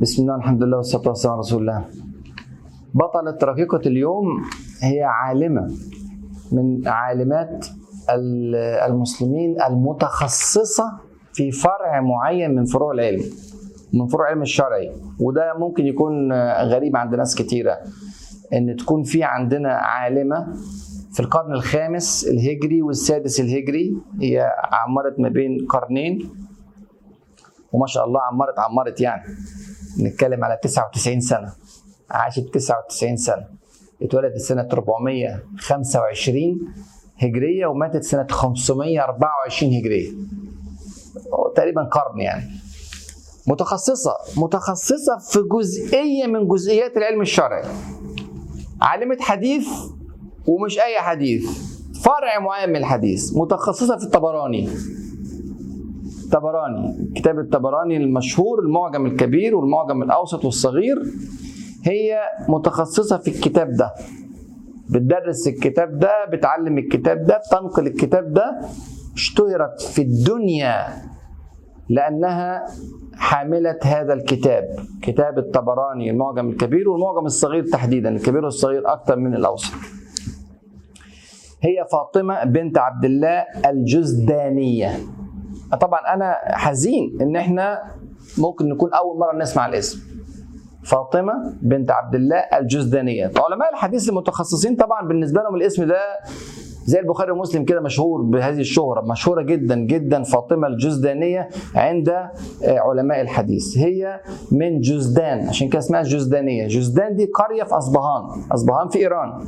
بسم الله الحمد لله والصلاة والسلام على رسول الله بطلة رقيقة اليوم هي عالمة من عالمات ال- المسلمين المتخصصة في فرع معين من فروع العلم من فروع العلم الشرعي وده ممكن يكون غريب عند ناس كتيرة ان تكون في عندنا عالمة في القرن الخامس الهجري والسادس الهجري هي عمرت ما بين قرنين وما شاء الله عمرت عمرت يعني نتكلم على 99 سنة عاشت 99 سنة اتولدت سنة 425 هجرية وماتت سنة 524 هجرية تقريبا قرن يعني متخصصة متخصصة في جزئية من جزئيات العلم الشرعي عالمة حديث ومش أي حديث فرع معين من الحديث متخصصة في الطبراني طبراني كتاب الطبراني المشهور المعجم الكبير والمعجم الأوسط والصغير هي متخصصة في الكتاب ده بتدرس الكتاب ده بتعلم الكتاب ده بتنقل الكتاب ده اشتهرت في الدنيا لأنها حاملة هذا الكتاب كتاب الطبراني المعجم الكبير والمعجم الصغير تحديدا الكبير والصغير أكثر من الأوسط هي فاطمة بنت عبد الله الجزدانية طبعا أنا حزين إن إحنا ممكن نكون أول مرة نسمع الاسم فاطمة بنت عبد الله الجزدانية علماء الحديث المتخصصين طبعا بالنسبة لهم الاسم ده زي البخاري ومسلم كده مشهور بهذه الشهرة مشهورة جدا جدا فاطمة الجزدانية عند علماء الحديث هي من جزدان عشان كده اسمها جزدانية جزدان دي قرية في أصبهان أصبهان في إيران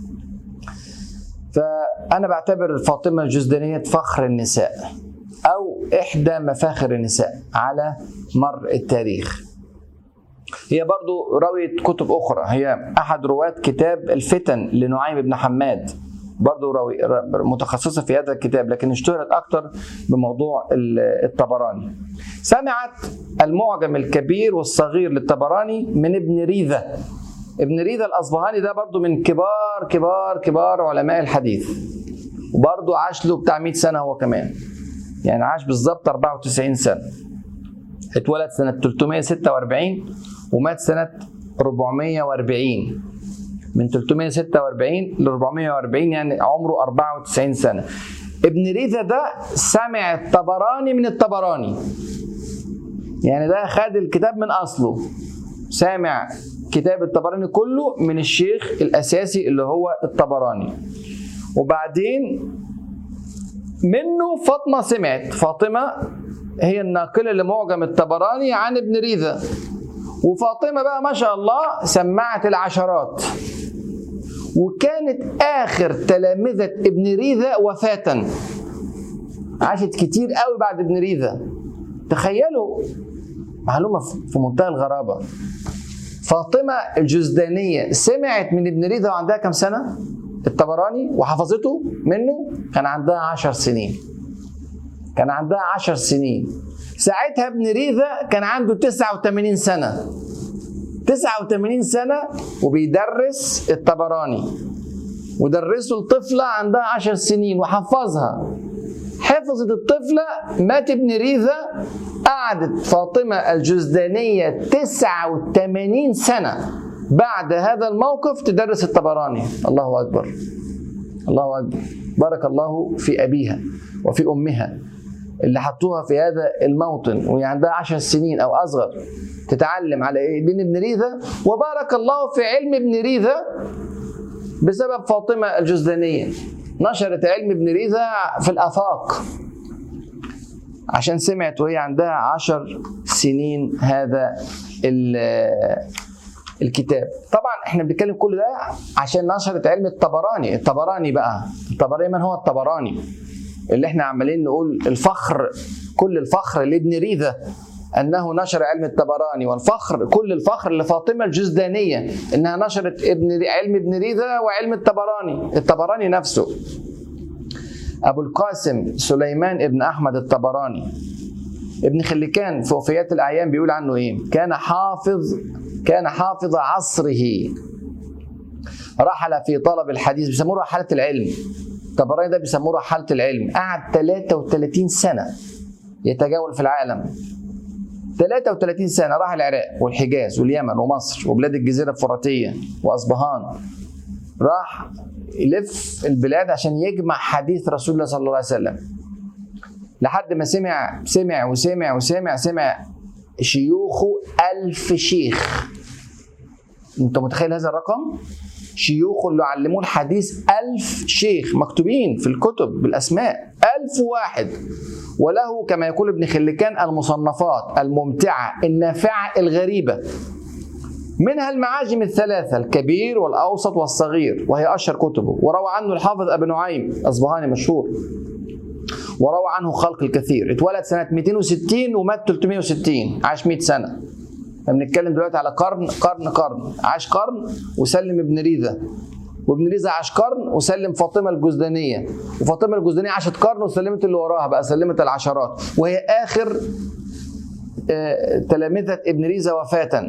فأنا بعتبر فاطمة الجزدانية فخر النساء أو إحدى مفاخر النساء على مر التاريخ هي برضو رويت كتب أخرى هي أحد رواة كتاب الفتن لنعيم بن حماد برضو روي متخصصة في هذا الكتاب لكن اشتهرت أكثر بموضوع الطبراني سمعت المعجم الكبير والصغير للطبراني من ابن ريذة ابن ريذة الأصبهاني ده برضو من كبار كبار كبار علماء الحديث وبرضو عاش له بتاع 100 سنة هو كمان يعني عاش بالظبط 94 سنة اتولد سنة 346 ومات سنة 440 من 346 ل 440 يعني عمره 94 سنة ابن ريذا ده سمع الطبراني من الطبراني يعني ده خد الكتاب من أصله سامع كتاب الطبراني كله من الشيخ الأساسي اللي هو الطبراني وبعدين منه فاطمة سمعت فاطمة هي الناقلة لمعجم الطبراني عن ابن ريذا وفاطمة بقى ما شاء الله سمعت العشرات وكانت آخر تلامذة ابن ريذا وفاة عاشت كتير قوي بعد ابن ريذا تخيلوا معلومة في منتهى الغرابة فاطمة الجزدانية سمعت من ابن ريذا وعندها كم سنة؟ الطبراني وحفظته منه كان عندها عشر سنين كان عندها عشر سنين ساعتها ابن ريذا كان عنده 89 سنة 89 سنة وبيدرس الطبراني ودرسه الطفلة عندها 10 سنين وحفظها حفظت الطفلة مات ابن ريذا قعدت فاطمة الجزدانية 89 سنة بعد هذا الموقف تدرس الطبراني الله أكبر الله أكبر بارك الله في أبيها وفي أمها اللي حطوها في هذا الموطن وهي عندها عشر سنين أو أصغر تتعلم على إيه دين ابن ريذا وبارك الله في علم ابن ريذا بسبب فاطمة الجزدانية نشرت علم ابن ريذا في الآفاق عشان سمعت وهي عندها عشر سنين هذا الكتاب طبعا احنا بنتكلم كل ده عشان نشرت علم الطبراني الطبراني بقى الطبراني من هو الطبراني اللي احنا عمالين نقول الفخر كل الفخر لابن ريذا انه نشر علم الطبراني والفخر كل الفخر لفاطمه الجزدانيه انها نشرت ابن علم ابن ريذا وعلم الطبراني الطبراني نفسه ابو القاسم سليمان ابن احمد الطبراني ابن خليكان في وفيات الاعيان بيقول عنه ايه كان حافظ كان حافظ عصره رحل في طلب الحديث بيسموه رحلة العلم الطبراني ده بيسموه رحلة العلم قعد 33 سنة يتجول في العالم 33 سنة راح العراق والحجاز واليمن ومصر وبلاد الجزيرة الفراتية وأصبهان راح يلف البلاد عشان يجمع حديث رسول الله صلى الله عليه وسلم لحد ما سمع سمع وسمع وسمع سمع شيوخه ألف شيخ انت متخيل هذا الرقم شيوخه اللي علموه الحديث ألف شيخ مكتوبين في الكتب بالأسماء ألف واحد وله كما يقول ابن خلكان المصنفات الممتعة النافعة الغريبة منها المعاجم الثلاثة الكبير والأوسط والصغير وهي أشهر كتبه وروى عنه الحافظ أبو نعيم أصبهاني مشهور وروى عنه خلق الكثير اتولد سنة 260 ومات 360 عاش 100 سنة بنتكلم دلوقتي على قرن قرن قرن عاش قرن وسلم ابن ريذة وابن ريذة عاش قرن وسلم فاطمة الجزدانية وفاطمة الجزدانية عاشت قرن وسلمت اللي وراها بقى سلمت العشرات وهي آخر آه، تلامذة ابن ريذة وفاة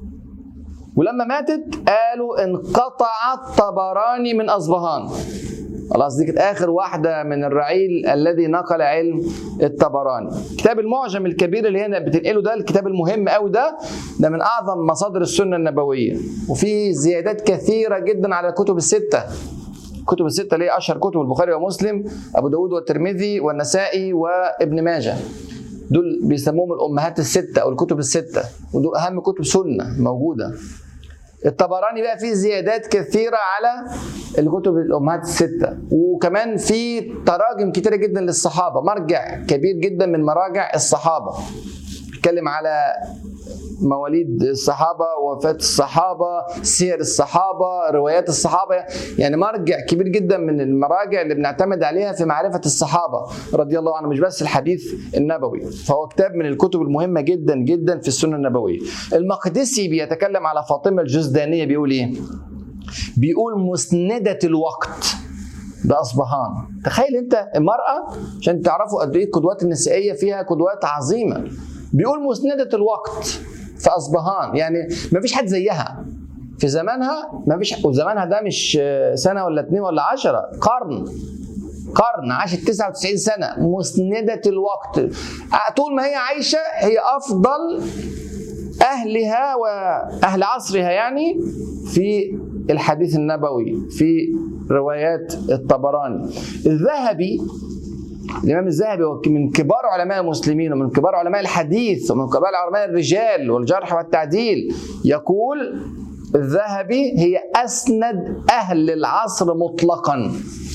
ولما ماتت قالوا انقطع الطبراني من أصبهان خلاص دي كانت اخر واحده من الرعيل الذي نقل علم الطبراني كتاب المعجم الكبير اللي هنا بتنقله ده الكتاب المهم قوي ده ده من اعظم مصادر السنه النبويه وفيه زيادات كثيره جدا على الكتب السته الكتب السته اللي هي اشهر كتب البخاري ومسلم ابو داود والترمذي والنسائي وابن ماجه دول بيسموهم الامهات السته او الكتب السته ودول اهم كتب سنه موجوده الطبراني بقى فيه زيادات كثيرة على الكتب الأمهات الستة وكمان في تراجم كتيرة جدا للصحابة مرجع كبير جدا من مراجع الصحابة بيتكلم على مواليد الصحابة وفاة الصحابة سير الصحابة روايات الصحابة يعني مرجع كبير جدا من المراجع اللي بنعتمد عليها في معرفة الصحابة رضي الله عنهم مش بس الحديث النبوي فهو كتاب من الكتب المهمة جدا جدا في السنة النبوية المقدسي بيتكلم على فاطمة الجزدانية بيقول ايه بيقول مسندة الوقت ده اصبهان تخيل انت المراه عشان تعرفوا قد ايه القدوات النسائيه فيها قدوات عظيمه بيقول مسندة الوقت في اصبهان يعني ما فيش حد زيها في زمانها ما فيش وزمانها ده مش سنه ولا اتنين ولا عشرة قرن قرن عاشت 99 سنه مسندة الوقت طول ما هي عايشه هي افضل اهلها واهل عصرها يعني في الحديث النبوي في روايات الطبراني الذهبي الامام الذهبي هو من كبار علماء المسلمين ومن كبار علماء الحديث ومن كبار علماء الرجال والجرح والتعديل يقول الذهبي هي اسند اهل العصر مطلقا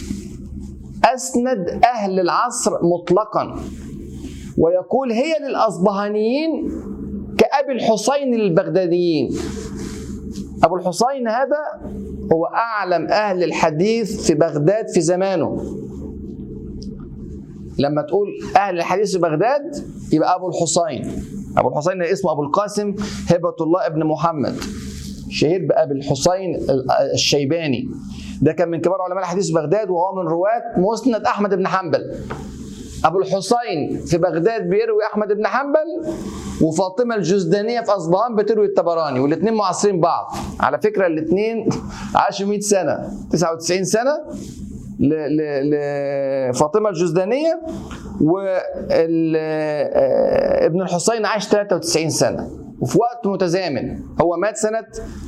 اسند اهل العصر مطلقا ويقول هي للاصبهانيين كابي الحسين للبغداديين ابو الحسين هذا هو اعلم اهل الحديث في بغداد في زمانه لما تقول اهل الحديث في بغداد يبقى ابو الحسين ابو الحسين اسمه ابو القاسم هبه الله ابن محمد شهير بابي الحسين الشيباني ده كان من كبار علماء الحديث في بغداد وهو من رواه مسند احمد بن حنبل ابو الحسين في بغداد بيروي احمد بن حنبل وفاطمه الجزدانيه في اصبهان بتروي الطبراني والاثنين معاصرين بعض على فكره الاثنين عاشوا 100 سنه 99 سنه لفاطمه الجزدانيه وابن الحسين عاش 93 سنه وفي وقت متزامن هو مات سنه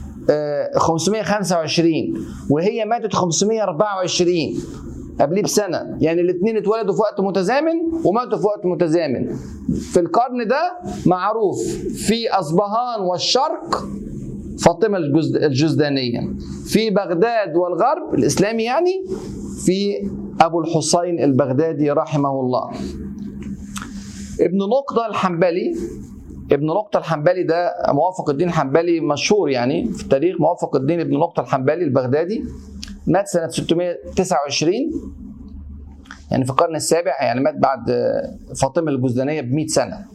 525 وهي ماتت 524 قبليه بسنه يعني الاثنين اتولدوا في وقت متزامن وماتوا في وقت متزامن في القرن ده معروف في اصبهان والشرق فاطمه الجزدانيه في بغداد والغرب الاسلامي يعني في ابو الحسين البغدادي رحمه الله ابن نقطه الحنبلي ابن نقطة الحنبلي ده موافق الدين الحنبلي مشهور يعني في التاريخ موافق الدين ابن نقطة الحنبلي البغدادي مات سنة 629 يعني في القرن السابع يعني مات بعد فاطمة الجزدانية ب 100 سنة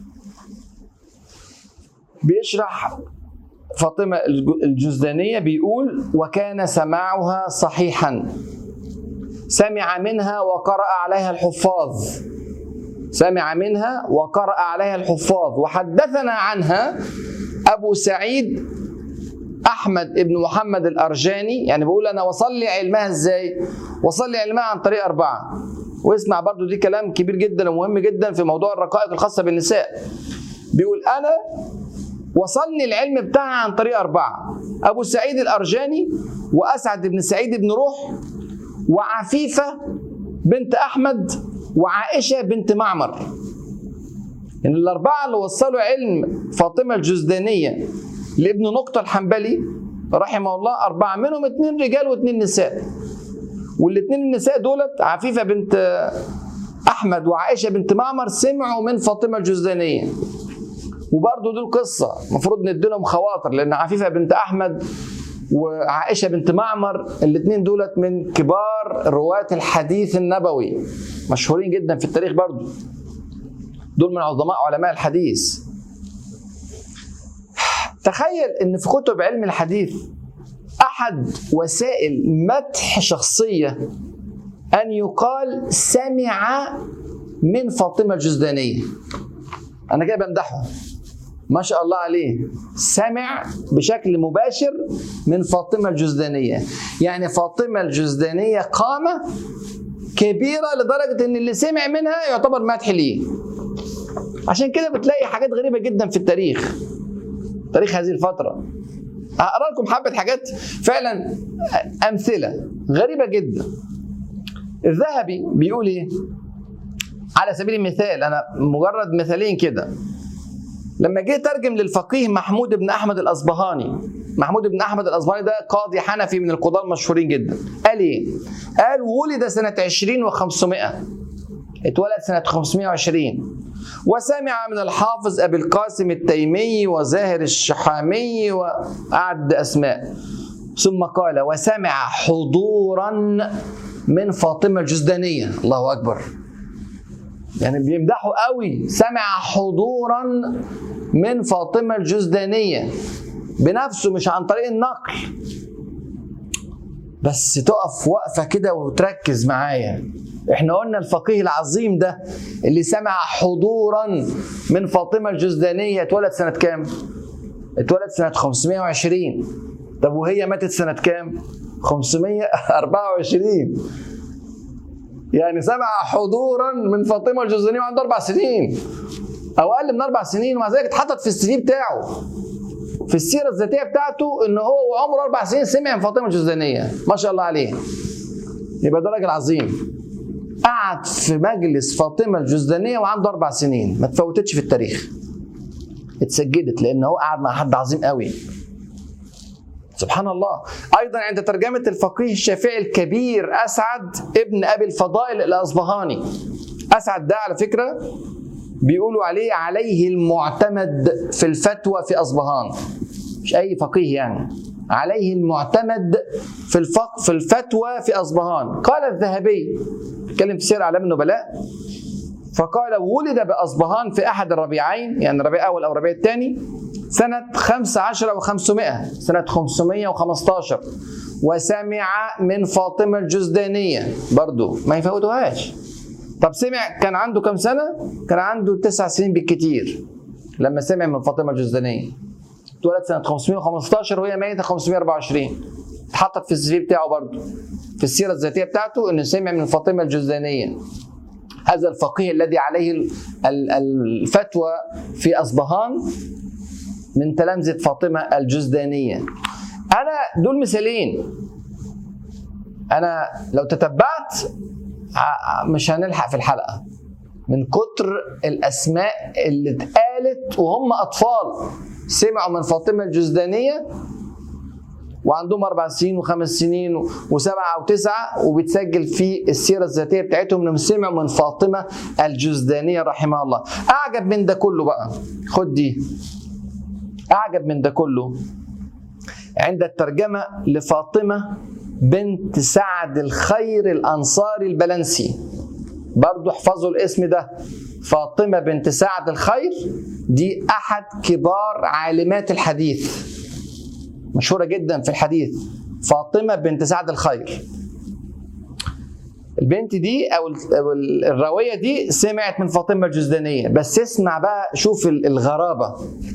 بيشرح فاطمة الجزدانية بيقول وكان سماعها صحيحا سمع منها وقرأ عليها الحفاظ سمع منها وقرأ عليها الحفاظ وحدثنا عنها أبو سعيد احمد ابن محمد الارجاني يعني بقول انا وصل لي علمها ازاي وصل لي علمها عن طريق اربعه واسمع برضو دي كلام كبير جدا ومهم جدا في موضوع الرقائق الخاصه بالنساء بيقول انا وصلني العلم بتاعها عن طريق اربعه ابو سعيد الارجاني واسعد بن سعيد بن روح وعفيفه بنت احمد وعائشه بنت معمر ان الاربعه اللي وصلوا علم فاطمه الجزدانيه لابن نقطه الحنبلي رحمه الله اربعه منهم اثنين رجال واثنين نساء والاثنين النساء دولت عفيفه بنت احمد وعائشه بنت معمر سمعوا من فاطمه الجزدانيه وبرضه دول قصه المفروض ندي لهم خواطر لان عفيفه بنت احمد وعائشه بنت معمر الاثنين دولت من كبار رواه الحديث النبوي مشهورين جدا في التاريخ برضه دول من عظماء علماء الحديث تخيل ان في كتب علم الحديث احد وسائل مدح شخصيه ان يقال سمع من فاطمه الجزدانيه انا كده بمدحه ما شاء الله عليه سمع بشكل مباشر من فاطمه الجزدانيه يعني فاطمه الجزدانيه قامه كبيره لدرجه ان اللي سمع منها يعتبر مدح ليه عشان كده بتلاقي حاجات غريبه جدا في التاريخ تاريخ هذه الفتره هقرا لكم حبه حاجات فعلا امثله غريبه جدا الذهبي بيقول ايه على سبيل المثال انا مجرد مثالين كده لما جه ترجم للفقيه محمود بن احمد الاصبهاني محمود بن احمد الاصبهاني ده قاضي حنفي من القضاه المشهورين جدا قال ايه قال ولد سنه 20 و500 اتولد سنه 520 وسمع من الحافظ ابي القاسم التيمي وزاهر الشحامي وأعد اسماء ثم قال وسمع حضورا من فاطمه الجزدانيه الله اكبر يعني بيمدحوا قوي سمع حضورا من فاطمه الجزدانيه بنفسه مش عن طريق النقل بس تقف وقفه كده وتركز معايا احنا قلنا الفقيه العظيم ده اللي سمع حضورا من فاطمه الجزدانيه اتولد سنه كام؟ اتولد سنه 520 طب وهي ماتت سنه كام؟ 524 يعني سمع حضورا من فاطمه الجزدانيه وعنده اربع سنين او اقل من اربع سنين ومع ذلك اتحطت في السي في بتاعه في السيره الذاتيه بتاعته ان هو وعمره اربع سنين سمع من فاطمه الجزدانيه ما شاء الله عليه يبقى ده راجل عظيم قعد في مجلس فاطمه الجزدانيه وعنده اربع سنين ما تفوتتش في التاريخ اتسجلت لان هو قعد مع حد عظيم قوي سبحان الله ايضا عند ترجمه الفقيه الشافعي الكبير اسعد ابن ابي الفضائل الاصبهاني اسعد ده على فكره بيقولوا عليه عليه المعتمد في الفتوى في اصبهان مش اي فقيه يعني عليه المعتمد في الفق في الفتوى في اصبهان قال الذهبي اتكلم في سير اعلام النبلاء فقال ولد باصبهان في احد الربيعين يعني الربيع الاول او الربيع الثاني سنة 15 و500 سنة 515 وسمع من فاطمة الجزدانية برضو ما يفوتوهاش طب سمع كان عنده كم سنة؟ كان عنده تسع سنين بالكتير لما سمع من فاطمة الجزدانية اتولد سنة 515 وهي ميتة 524 اتحطت في السي في بتاعه برضه في السيرة الذاتية بتاعته انه سمع من فاطمة الجزدانية هذا الفقيه الذي عليه الفتوى في اصبهان من تلامذة فاطمة الجزدانية أنا دول مثالين أنا لو تتبعت مش هنلحق في الحلقة من كتر الأسماء اللي اتقالت وهم أطفال سمعوا من فاطمة الجزدانية وعندهم أربع سنين وخمس سنين وسبعة وتسعة وبتسجل في السيرة الذاتية بتاعتهم إنهم سمعوا من فاطمة الجزدانية رحمها الله أعجب من ده كله بقى خد دي أعجب من ده كله عند الترجمة لفاطمة بنت سعد الخير الأنصاري البلنسي برضو احفظوا الاسم ده فاطمة بنت سعد الخير دي أحد كبار عالمات الحديث مشهورة جدا في الحديث فاطمة بنت سعد الخير البنت دي او الراويه دي سمعت من فاطمه الجزدانيه بس اسمع بقى شوف الغرابه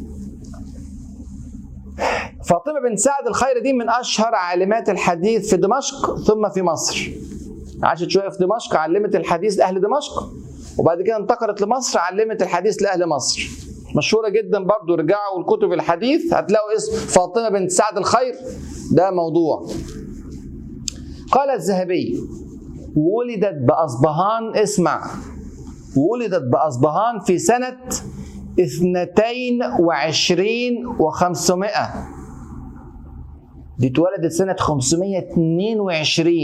فاطمه بنت سعد الخير دي من اشهر عالمات الحديث في دمشق ثم في مصر عاشت شويه في دمشق علمت الحديث لاهل دمشق وبعد كده انتقلت لمصر علمت الحديث لاهل مصر مشهوره جدا برضو رجعوا لكتب الحديث هتلاقوا اسم فاطمه بنت سعد الخير ده موضوع قال الذهبي ولدت بأصبهان اسمع ولدت بأصبهان في سنة اثنتين وعشرين وخمسمائة دي اتولدت سنة 522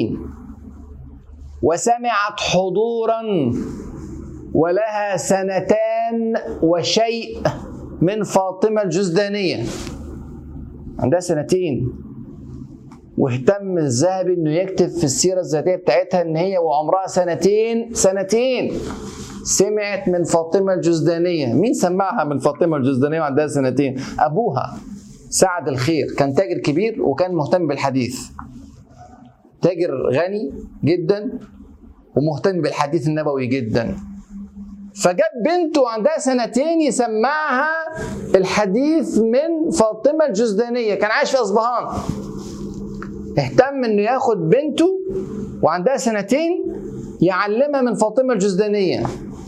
وسمعت حضورا ولها سنتان وشيء من فاطمة الجزدانية عندها سنتين واهتم الذهبي انه يكتب في السيرة الذاتية بتاعتها ان هي وعمرها سنتين سنتين سمعت من فاطمة الجزدانية مين سمعها من فاطمة الجزدانية وعندها سنتين أبوها سعد الخير كان تاجر كبير وكان مهتم بالحديث تاجر غني جدا ومهتم بالحديث النبوي جدا فجاب بنته عندها سنتين يسمعها الحديث من فاطمة الجزدانية كان عايش في أصبهان اهتم انه ياخد بنته وعندها سنتين يعلمها من فاطمة الجزدانية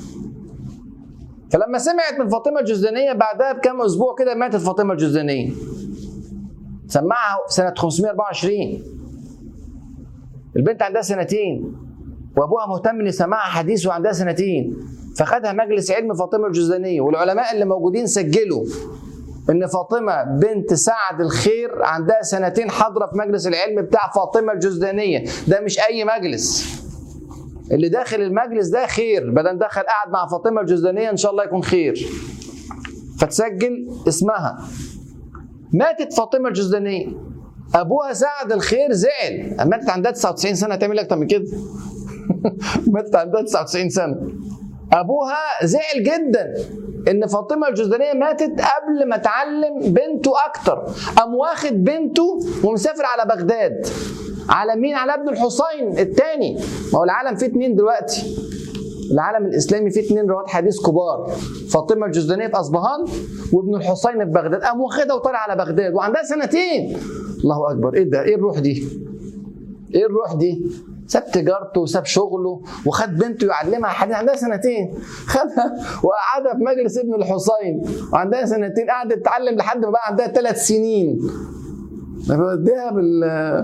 فلما سمعت من فاطمة الجزدانية بعدها بكام أسبوع كده ماتت فاطمة الجزدانية سمعها سنة 524 البنت عندها سنتين وابوها مهتم ان يسمعها حديث وعندها سنتين فخدها مجلس علم فاطمه الجزدانيه والعلماء اللي موجودين سجلوا ان فاطمه بنت سعد الخير عندها سنتين حاضره في مجلس العلم بتاع فاطمه الجزدانيه ده مش اي مجلس اللي داخل المجلس ده خير بدل دخل قاعد مع فاطمه الجزدانيه ان شاء الله يكون خير فتسجل اسمها ماتت فاطمه الجزدانيه ابوها سعد الخير زعل ماتت عندها 99 سنه تعمل اكتر من كده ماتت عندها 99 سنه ابوها زعل جدا ان فاطمه الجزدانيه ماتت قبل ما تعلم بنته اكتر قام واخد بنته ومسافر على بغداد على مين على ابن الحسين الثاني ما هو العالم فيه اتنين دلوقتي العالم الاسلامي فيه اتنين رواد حديث كبار فاطمه الجزدانيه في اصبهان وابن الحسين في بغداد قام واخدها وطالع على بغداد وعندها سنتين الله اكبر ايه ده ايه الروح دي ايه الروح دي ساب تجارته وساب شغله وخد بنته يعلمها حديث عندها سنتين خدها وقعدها في مجلس ابن الحسين وعندها سنتين قعدت تتعلم لحد ما بقى عندها ثلاث سنين بديها بال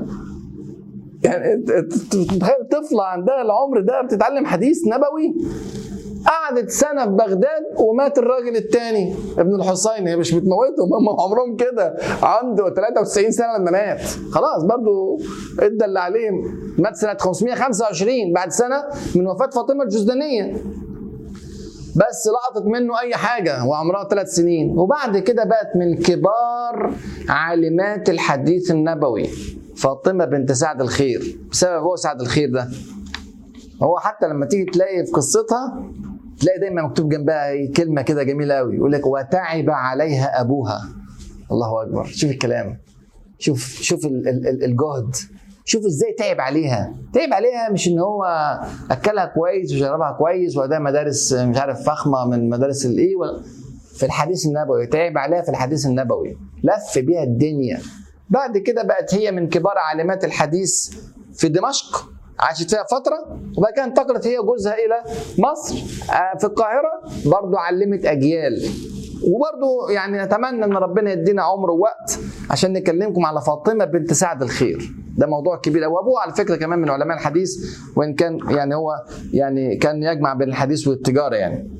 يعني تخيل طفله عندها العمر ده بتتعلم حديث نبوي قعدت سنه في بغداد ومات الراجل الثاني ابن الحسين هي مش بتموتهم هم عمرهم كده عنده 93 سنه لما مات خلاص برضو ادى اللي عليه مات سنه 525 بعد سنه من وفاه فاطمه الجزدانيه بس لقطت منه اي حاجه وعمرها ثلاث سنين وبعد كده بقت من كبار عالمات الحديث النبوي فاطمه بنت سعد الخير بسبب هو سعد الخير ده هو حتى لما تيجي تلاقي في قصتها تلاقي دايما مكتوب جنبها كلمه كده جميله قوي يقول لك وتعب عليها ابوها الله اكبر شوف الكلام شوف شوف ال- ال- ال- الجهد شوف ازاي تعب عليها تعب عليها مش ان هو اكلها كويس وشربها كويس وده مدارس مش عارف فخمه من مدارس الايه ولا في الحديث النبوي تعب عليها في الحديث النبوي لف بيها الدنيا بعد كده بقت هي من كبار عالمات الحديث في دمشق عاشت فيها فترة وبعد كده انتقلت هي وجوزها إلى مصر آه، في القاهرة برضو علمت أجيال وبرضو يعني نتمنى ان ربنا يدينا عمر ووقت عشان نكلمكم على فاطمه بنت سعد الخير ده موضوع كبير وابوه على فكره كمان من علماء الحديث وان كان يعني هو يعني كان يجمع بين الحديث والتجاره يعني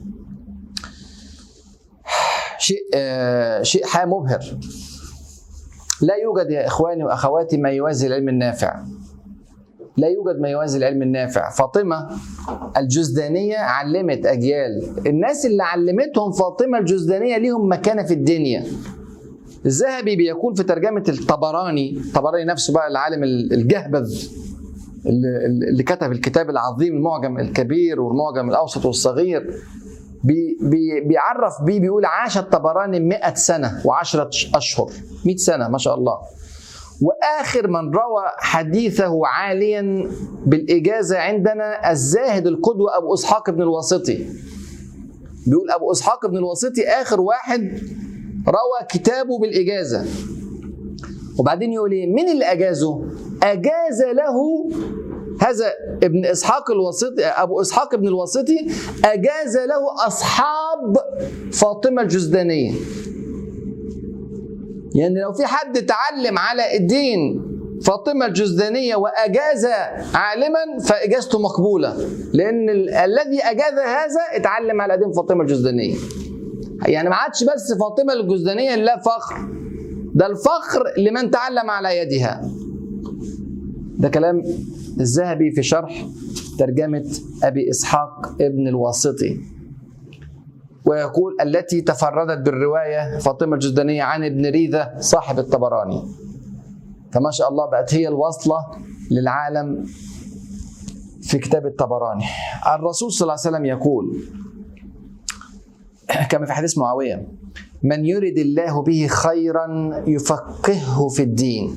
شيء آه شيء حياه مبهر لا يوجد يا اخواني واخواتي ما يوازي العلم النافع لا يوجد ما يوازي العلم النافع فاطمة الجزدانية علمت أجيال الناس اللي علمتهم فاطمة الجزدانية ليهم مكانة في الدنيا الذهبي بيقول في ترجمة الطبراني الطبراني نفسه بقى العالم الجهبذ اللي, اللي كتب الكتاب العظيم المعجم الكبير والمعجم الأوسط والصغير بي بي بيعرف بيه بيقول عاش الطبراني 100 سنة وعشرة أشهر 100 سنة ما شاء الله واخر من روى حديثه عاليا بالاجازه عندنا الزاهد القدوه ابو اسحاق بن الواسطي بيقول ابو اسحاق بن الواسطي اخر واحد روى كتابه بالاجازه وبعدين يقول ايه مين اللي اجازه اجاز له هذا ابن اسحاق الواسطي ابو اسحاق بن الواسطي اجاز له اصحاب اب فاطمه الجزدانيه يعني لو في حد اتعلم على الدين فاطمه الجزدانيه واجاز عالما فاجازته مقبوله لان ال- الذي اجاز هذا اتعلم على دين فاطمه الجزدانيه يعني ما عادش بس فاطمه الجزدانيه لا فخر ده الفخر لمن تعلم على يدها ده كلام الذهبي في شرح ترجمة أبي إسحاق ابن الواسطي ويقول التي تفردت بالرواية فاطمة الجزدانية عن ابن ريذة صاحب الطبراني فما شاء الله بقت هي الوصلة للعالم في كتاب الطبراني الرسول صلى الله عليه وسلم يقول كما في حديث معاوية من يرد الله به خيرا يفقهه في الدين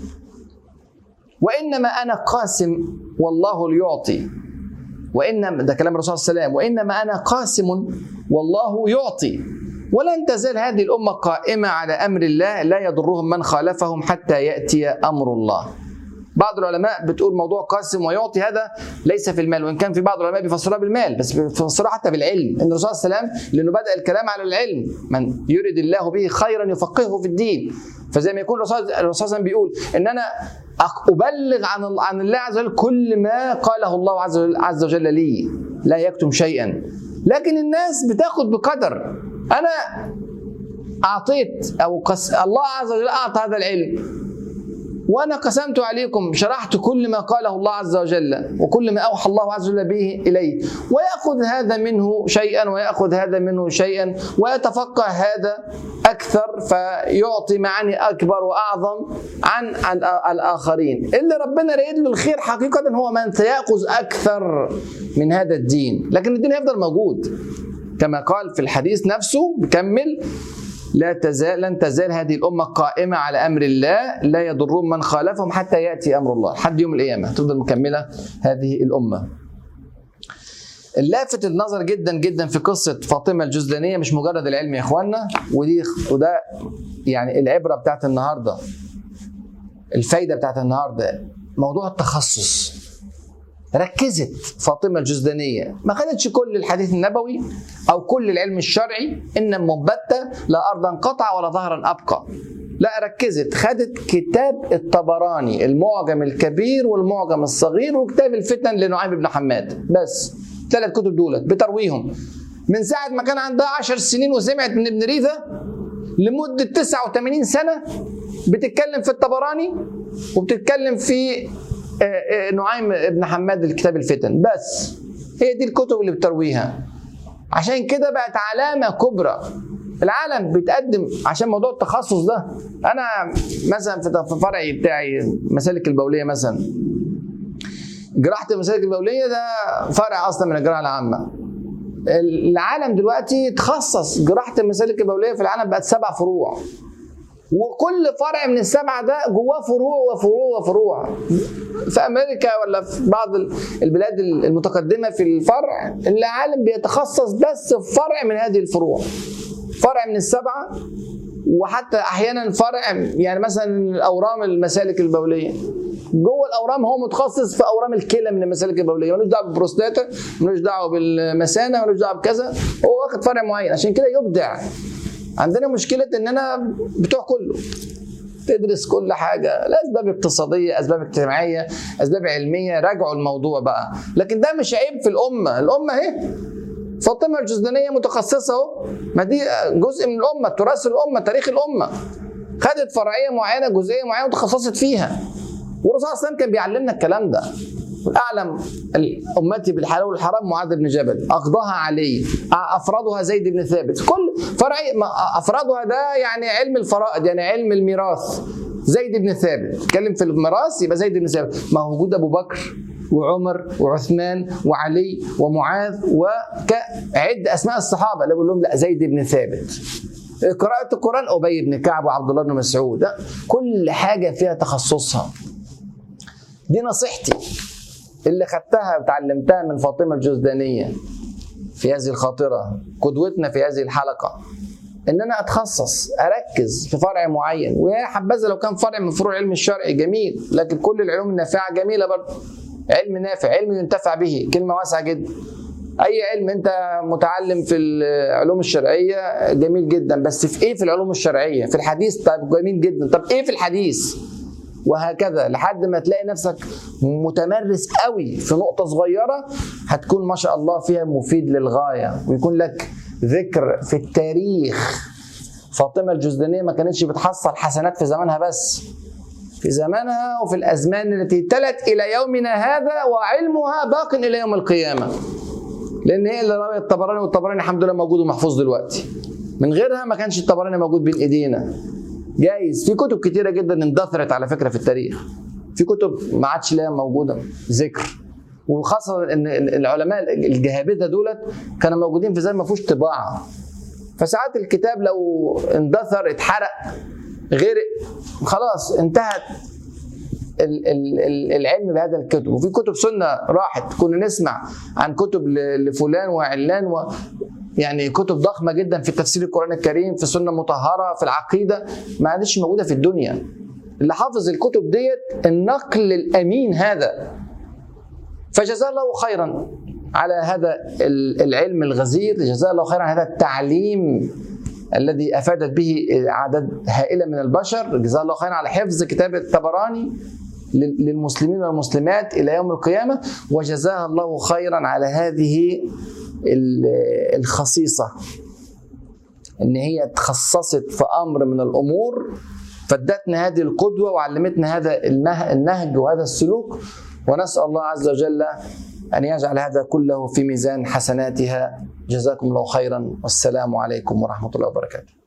وانما انا قاسم والله ليعطي وانما ده كلام الرسول صلى الله عليه وسلم وانما انا قاسم والله يعطي ولن تزال هذه الامه قائمه على امر الله لا يضرهم من خالفهم حتى ياتي امر الله بعض العلماء بتقول موضوع قاسم ويعطي هذا ليس في المال وان كان في بعض العلماء بيفسروها بالمال بس بيفسروها حتى بالعلم ان الرسول صلى الله عليه وسلم لانه بدا الكلام على العلم من يريد الله به خيرا يفقهه في الدين فزي ما يكون الرسول الرسول صلى الله عليه وسلم بيقول ان انا أق- ابلغ عن عن الله عز وجل كل ما قاله الله عز وجل, عز وجل لي لا يكتم شيئا لكن الناس بتاخد بقدر انا اعطيت او قس الله عز وجل اعطى هذا العلم وانا قسمت عليكم شرحت كل ما قاله الله عز وجل وكل ما اوحى الله عز وجل به اليه وياخذ هذا منه شيئا وياخذ هذا منه شيئا ويتفقه هذا اكثر فيعطي معاني اكبر واعظم عن عن الاخرين اللي ربنا رايد له الخير حقيقه هو من سياخذ اكثر من هذا الدين لكن الدين هيفضل موجود كما قال في الحديث نفسه بكمل لا تزال لن تزال هذه الأمة قائمة على أمر الله لا يضرهم من خالفهم حتى يأتي أمر الله لحد يوم القيامة تفضل مكملة هذه الأمة اللافت النظر جدا جدا في قصة فاطمة الجزلانية مش مجرد العلم يا إخوانا ودي وده يعني العبرة بتاعت النهاردة الفايدة بتاعت النهاردة موضوع التخصص ركزت فاطمه الجزدانيه ما خدتش كل الحديث النبوي او كل العلم الشرعي ان منبتة لا ارضا قطع ولا ظهرا ابقى لا ركزت خدت كتاب الطبراني المعجم الكبير والمعجم الصغير وكتاب الفتن لنعيم بن حماد بس ثلاث كتب دولت بترويهم من ساعة ما كان عندها عشر سنين وسمعت من ابن ريذة لمدة 89 سنة بتتكلم في الطبراني وبتتكلم في نعيم ابن حماد الكتاب الفتن بس هي دي الكتب اللي بترويها عشان كده بقت علامة كبرى العالم بيتقدم عشان موضوع التخصص ده انا مثلا في فرعي بتاعي مسالك البوليه مثلا جراحه المسالك البوليه ده فرع اصلا من الجراحه العامه العالم دلوقتي تخصص جراحه المسالك البوليه في العالم بقت سبع فروع وكل فرع من السبعه ده جواه فروع وفروع وفروع في امريكا ولا في بعض البلاد المتقدمه في الفرع العالم بيتخصص بس في فرع من هذه الفروع فرع من السبعه وحتى احيانا فرع يعني مثلا الاورام المسالك البوليه جوه الاورام هو متخصص في اورام الكلى من المسالك البوليه ملوش دعوه بالبروستاتا ملوش دعوه بالمثانه ملوش دعوه بكذا هو واخد فرع معين عشان كده يبدع عندنا مشكله اننا بتوع كله تدرس كل حاجه لاسباب اقتصاديه اسباب اجتماعيه اسباب علميه راجعوا الموضوع بقى لكن ده مش عيب في الامه الامه اهي فاطمه الجزدانيه متخصصه اهو ما دي جزء من الامه تراث الامه تاريخ الامه خدت فرعيه معينه جزئيه معينه وتخصصت فيها والرسول صلى الله عليه وسلم كان بيعلمنا الكلام ده والاعلم امتي بالحلال والحرام معاذ بن جبل اقضاها علي افرادها زيد بن ثابت كل فرعي افرادها ده يعني علم الفرائض يعني علم الميراث زيد بن ثابت اتكلم في الميراث يبقى زيد بن ثابت ما هو وجود ابو بكر وعمر وعثمان وعلي ومعاذ وعد اسماء الصحابه اللي بقول لهم لا زيد بن ثابت قراءة القرآن أبي بن كعب وعبد الله بن مسعود كل حاجة فيها تخصصها دي نصيحتي اللي خدتها وتعلمتها من فاطمة الجزدانية في هذه الخاطرة قدوتنا في هذه الحلقة ان انا اتخصص اركز في فرع معين ويا حبذا لو كان فرع من فروع العلم الشرعي جميل لكن كل العلوم النافعه جميله برضه علم نافع علم ينتفع به كلمه واسعه جدا اي علم انت متعلم في العلوم الشرعيه جميل جدا بس في ايه في العلوم الشرعيه في الحديث طيب جميل جدا طب ايه في الحديث وهكذا لحد ما تلاقي نفسك متمرس قوي في نقطة صغيرة هتكون ما شاء الله فيها مفيد للغاية ويكون لك ذكر في التاريخ فاطمة الجزدانية ما كانتش بتحصل حسنات في زمانها بس في زمانها وفي الأزمان التي تلت إلى يومنا هذا وعلمها باق إلى يوم القيامة لأن هي اللي روي الطبراني والطبراني الحمد لله موجود ومحفوظ دلوقتي من غيرها ما كانش الطبراني موجود بين ايدينا جايز في كتب كتيره جدا اندثرت على فكره في التاريخ في كتب ما عادش لها موجوده ذكر وخاصه ان العلماء الجهابذه دولت كانوا موجودين في زمن ما فيهوش طباعه فساعات الكتاب لو اندثر اتحرق غرق خلاص انتهت ال- ال- ال- العلم بهذا الكتب وفي كتب سنه راحت كنا نسمع عن كتب ل- لفلان وعلان و يعني كتب ضخمه جدا في تفسير القران الكريم في سنه مطهره في العقيده ما عادش موجوده في الدنيا اللي حافظ الكتب ديت النقل الامين هذا فجزاه الله خيرا على هذا ال- العلم الغزير جزاه الله خيرا على هذا التعليم الذي افادت به اعداد هائله من البشر جزاه الله خيرا على حفظ كتاب الطبراني لل- للمسلمين والمسلمات الى يوم القيامه وجزاها الله خيرا على هذه ال- الخصيصه ان هي تخصصت في امر من الامور فادتنا هذه القدوه وعلمتنا هذا المه- النهج وهذا السلوك ونسال الله عز وجل ان يجعل هذا كله في ميزان حسناتها جزاكم الله خيرا والسلام عليكم ورحمه الله وبركاته